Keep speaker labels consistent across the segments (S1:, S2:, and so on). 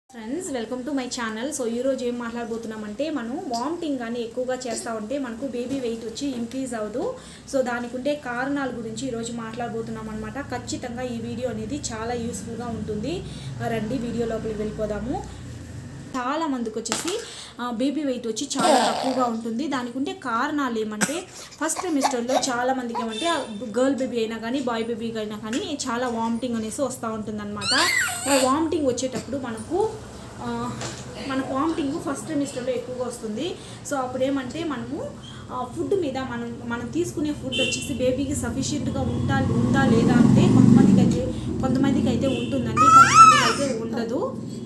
S1: friends welcome to my channel so ఈరోజు ఏం మాట్లాడబోతున్నామంటే మనం వామిటింగ్ కానీ ఎక్కువగా చేస్తూ ఉంటే మనకు బేబీ వెయిట్ వచ్చి ఇంక్రీజ్ అవ్వదు సో దానికి ఉండే కారణాల గురించి ఈరోజు మాట్లాడబోతున్నాం అనమాట ఖచ్చితంగా ఈ వీడియో అనేది చాలా యూస్ఫుల్గా ఉంటుంది రండి వీడియో లోపలికి వెళ్ళిపోదాము చాలా మందికి వచ్చేసి బేబీ వెయిట్ వచ్చి చాలా తక్కువగా ఉంటుంది దానికి ఉండే కారణాలు ఏమంటే ఫస్ట్ సెమిస్టర్లో చాలా మందికి ఏమంటే గర్ల్ బేబీ అయినా కానీ బాయ్ బేబీ అయినా కానీ చాలా వామిటింగ్ అనేసి వస్తూ ఉంటుంది అనమాట వామిటింగ్ వచ్చేటప్పుడు మనకు ఆ, మనకు వామిటింగ్ ఫస్ట్ సెమిస్టర్లో ఎక్కువగా వస్తుంది సో అప్పుడు ఏమంటే మనము ఫుడ్ మీద మనం మనం తీసుకునే ఫుడ్ వచ్చేసి బేబీకి సఫిషియెంట్గా ఉంటా ఉందా లేదా అంటే కొంతమందికి అయితే కొంతమందికి అయితే ఉంటుందండి కొంతమందికి అయితే ఉండదు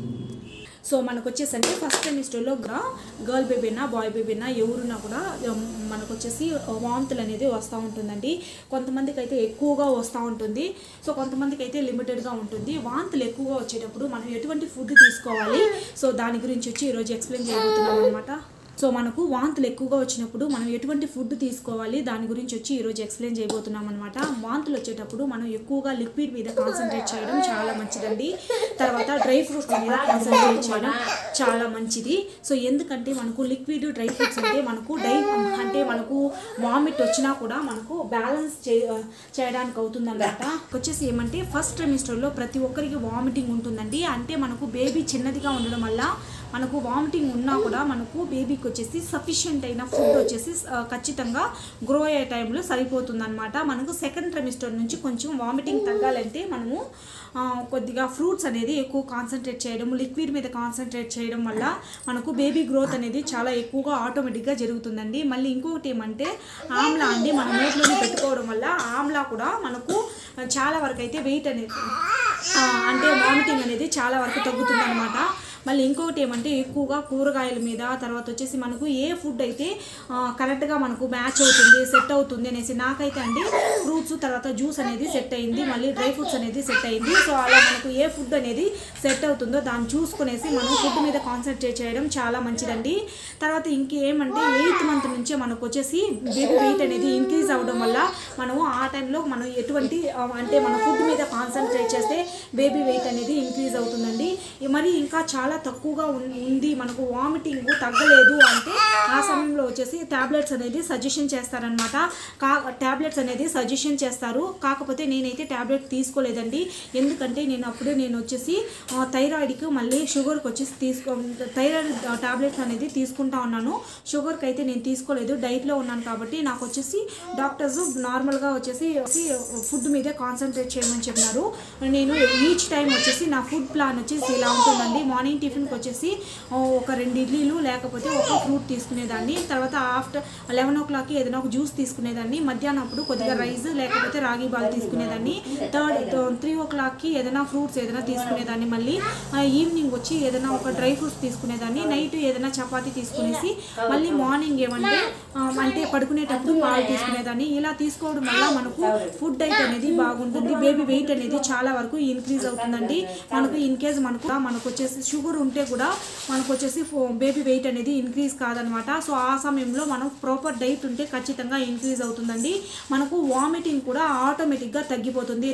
S1: సో మనకు వచ్చేసరికి ఫస్ట్ సెమిస్టర్లో కూడా గర్ల్ బేబీనా బాయ్ బేబీనా ఎవరున్నా కూడా ఉమ్, మనకు వచ్చేసి వాంతులు అనేది వస్తూ ఉంటుందండి కొంతమందికి అయితే ఎక్కువగా వస్తూ ఉంటుంది సో కొంతమందికి అయితే లిమిటెడ్గా ఉంటుంది వాంతులు ఎక్కువగా వచ్చేటప్పుడు మనం ఎటువంటి ఫుడ్ తీసుకోవాలి సో దాని గురించి వచ్చి ఈరోజు ఎక్స్ప్లెయిన్ చేయబోతున్నాం అనమాట సో మనకు వాంతులు ఎక్కువగా వచ్చినప్పుడు మనం ఎటువంటి ఫుడ్ తీసుకోవాలి దాని గురించి వచ్చి ఈరోజు ఎక్స్ప్లెయిన్ చేయబోతున్నాం అనమాట వాంతులు వచ్చేటప్పుడు మనం ఎక్కువగా లిక్విడ్ మీద కాన్సన్ట్రేట్ చేయడం చాలా మంచిదండి తర్వాత డ్రై ఫ్రూట్స్ మీద కాన్సన్ట్రేట్ చేయడం చాలా మంచిది సో ఎందుకంటే మనకు లిక్విడ్ డ్రై ఫ్రూట్స్ అంటే మనకు డై అంటే మనకు వామిట్ వచ్చినా కూడా మనకు బ్యాలెన్స్ చే చేయడానికి అవుతుందన్నమాట వచ్చేసి ఏమంటే ఫస్ట్ సెమిస్టర్లో ప్రతి ఒక్కరికి వామిటింగ్ ఉంటుందండి అంటే మనకు బేబీ చిన్నదిగా ఉండడం వల్ల మనకు వామిటింగ్ ఉన్నా కూడా మనకు బేబీకి వచ్చేసి సఫిషియెంట్ అయిన ఫుడ్ వచ్చేసి ఆ, ఖచ్చితంగా గ్రో అయ్యే టైంలో సరిపోతుంది అనమాట మనకు సెకండ్ ట్రెమిస్టర్ నుంచి కొంచెం వామిటింగ్ తగ్గాలంటే మనము ఆ, కొద్దిగా ఫ్రూట్స్ అనేది ఎక్కువ కాన్సన్ట్రేట్ చేయడం లిక్విడ్ మీద కాన్సన్ట్రేట్ చేయడం వల్ల మనకు బేబీ గ్రోత్ అనేది చాలా ఎక్కువగా ఆటోమేటిక్గా జరుగుతుందండి మళ్ళీ ఇంకొకటి ఏమంటే ఆమ్లా అండి మన నోట్లోనే పెట్టుకోవడం వల్ల ఆమ్లా కూడా మనకు చాలా వరకు అయితే వెయిట్ అనేది ఆ, అంటే వామిటింగ్ అనేది చాలా వరకు తగ్గుతుంది అనమాట మళ్ళీ ఇంకొకటి ఏమంటే ఎక్కువగా కూరగాయల మీద తర్వాత వచ్చేసి మనకు ఏ ఫుడ్ అయితే ఆ, కరెక్ట్గా మనకు మ్యాచ్ అవుతుంది సెట్ అవుతుంది అనేసి నాకైతే అండి ఫ్రూట్స్ తర్వాత జ్యూస్ అనేది సెట్ అయింది మళ్ళీ డ్రై ఫ్రూట్స్ అనేది సెట్ అయింది సో అలా మనకు ఏ ఫుడ్ అనేది సెట్ అవుతుందో దాన్ని చూసుకునేసి మనం ఫుడ్ మీద కాన్సన్ట్రేట్ చేయడం చాలా మంచిదండి తర్వాత ఇంకేమంటే ఎయిత్ మంత్ నుంచే మనకు వచ్చేసి బేబీ వెయిట్ అనేది ఇంక్రీజ్ అవ్వడం వల్ల మనము ఆ టైంలో మనం ఎటువంటి ఆ, అంటే మన ఫుడ్ మీద కాన్సన్ట్రేట్ చేస్తే బేబీ వెయిట్ అనేది ఇంక్రీజ్ అవుతుందండి మరి ఇంకా చాలా తక్కువగా ఉన్- ఉంది మనకు వామిటింగ్ తగ్గలేదు అంటే ఆ సమయంలో వచ్చేసి టాబ్లెట్స్ అనేది సజెషన్ చేస్తారనమాట కా టాబ్లెట్స్ అనేది సజెషన్ చేస్తారు కాకపోతే నేనైతే టాబ్లెట్ తీసుకోలేదండి ఎందుకంటే నేను అప్పుడే నేను వచ్చేసి ఆ, థైరాయిడ్కి మళ్ళీ షుగర్కి వచ్చేసి తీసుకో థైరాయిడ్ టాబ్లెట్స్ అనేది తీసుకుంటా ఉన్నాను షుగర్కి అయితే నేను తీసుకోలేదు డైట్లో ఉన్నాను కాబట్టి నాకు వచ్చేసి డాక్టర్స్ నార్మల్గా వచ్చేసి ఫుడ్ మీదే కాన్సన్ట్రేట్ చేయమని చెప్పినారు నేను ఈచ్ టైం వచ్చేసి నా ఫుడ్ ప్లాన్ వచ్చేసి ఇలా ఉంటుందండి మార్నింగ్ టిఫిన్కి వచ్చేసి ఆ, ఒక రెండు ఇడ్లీలు లేకపోతే ఒక ఫ్రూట్ తీసుకునేదాన్ని తర్వాత ఆఫ్టర్ లెవెన్ ఓ క్లాక్కి ఏదైనా ఒక జ్యూస్ తీసుకునేదాన్ని మధ్యాహ్నం అప్పుడు కొద్దిగా రైస్ లేకపోతే రాగి బాల్ తీసుకునేదాన్ని థర్డ్ త్రీ ఓ క్లాక్కి ఏదైనా ఫ్రూట్స్ ఏదైనా తీసుకునేదాన్ని మళ్ళీ ఈవినింగ్ వచ్చి ఏదైనా ఒక డ్రై ఫ్రూట్స్ తీసుకునేదాన్ని నైట్ ఏదైనా చపాతీ తీసుకునేసి మళ్ళీ మార్నింగ్ ఏమంటే ఆ, అంటే పడుకునేటప్పుడు పాలు తీసుకునేదాన్ని ఇలా తీసుకోవడం వల్ల మనకు ఫుడ్ అయితే అనేది బాగుంటుంది బేబీ వెయిట్ అనేది చాలా వరకు ఇంక్రీజ్ అవుతుందండి మనకు ఇన్ కేస్ మనకు మనకు వచ్చేసి షుగర్ ఉంటే కూడా మనకు వచ్చేసి బేబీ వెయిట్ అనేది ఇంక్రీజ్ కాదనమాట సో ఆ సమయంలో మనం ప్రాపర్ డైట్ ఉంటే ఖచ్చితంగా ఇంక్రీజ్ అవుతుందండి మనకు వామిటింగ్ కూడా ఆటోమేటిక్గా తగ్గిపోతుంది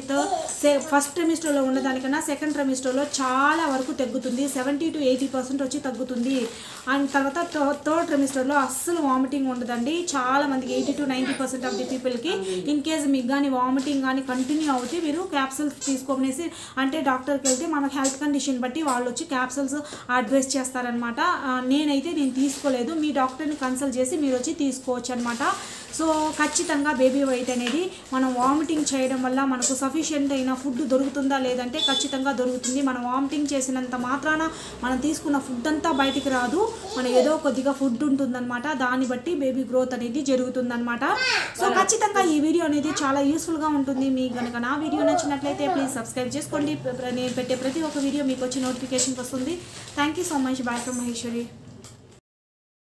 S1: ఫస్ట్ ట్రెమిస్టర్లో ఉన్నదానికన్నా సెకండ్ ట్రెమిస్టర్లో చాలా వరకు తగ్గుతుంది సెవెంటీ టు ఎయిటీ పర్సెంట్ వచ్చి తగ్గుతుంది అండ్ తర్వాత థర్డ్ ట్రెమిస్టర్లో అస్సలు వామిటింగ్ ఉండదండి చాలా మందికి eighty to ninety percent of the పీపుల్కి ఇన్ కేస్ మీకు కానీ వామిటింగ్ కానీ కంటిన్యూ అవుతే మీరు క్యాప్సూల్స్ తీసుకోమనేసి అంటే డాక్టర్కి వెళ్తే మన హెల్త్ కండిషన్ బట్టి వాళ్ళు వచ్చి క్యాప్సూల్స్ అడ్వైస్ చేస్తారనమాట ఆ, నేనైతే నేను తీసుకోలేదు మీ డాక్టర్ని కన్సల్ట్ చేసి మీరు వచ్చి తీసుకోవచ్చు అనమాట సో ఖచ్చితంగా బేబీ వెయిట్ అనేది మనం వామిటింగ్ చేయడం వల్ల మనకు సఫిషియెంట్ అయిన ఫుడ్ దొరుకుతుందా లేదంటే ఖచ్చితంగా దొరుకుతుంది మనం వామిటింగ్ చేసినంత మాత్రాన మనం తీసుకున్న ఫుడ్ అంతా బయటికి రాదు మనం ఏదో కొద్దిగా ఫుడ్ ఉంటుందన్నమాట దాన్ని బట్టి బేబీ గ్రోత్ అనేది జరుగుతుందన్నమాట సో ఖచ్చితంగా ఈ వీడియో అనేది చాలా యూస్ఫుల్గా ఉంటుంది మీకు కనుక నా వీడియో నచ్చినట్లయితే ప్లీజ్ సబ్స్క్రైబ్ చేసుకోండి ప్ర- నేను పెట్టే ప్రతి ఒక్క వీడియో మీకు వచ్చి నోటిఫికేషన్ వస్తుంది thank you so much bye from Maheshwari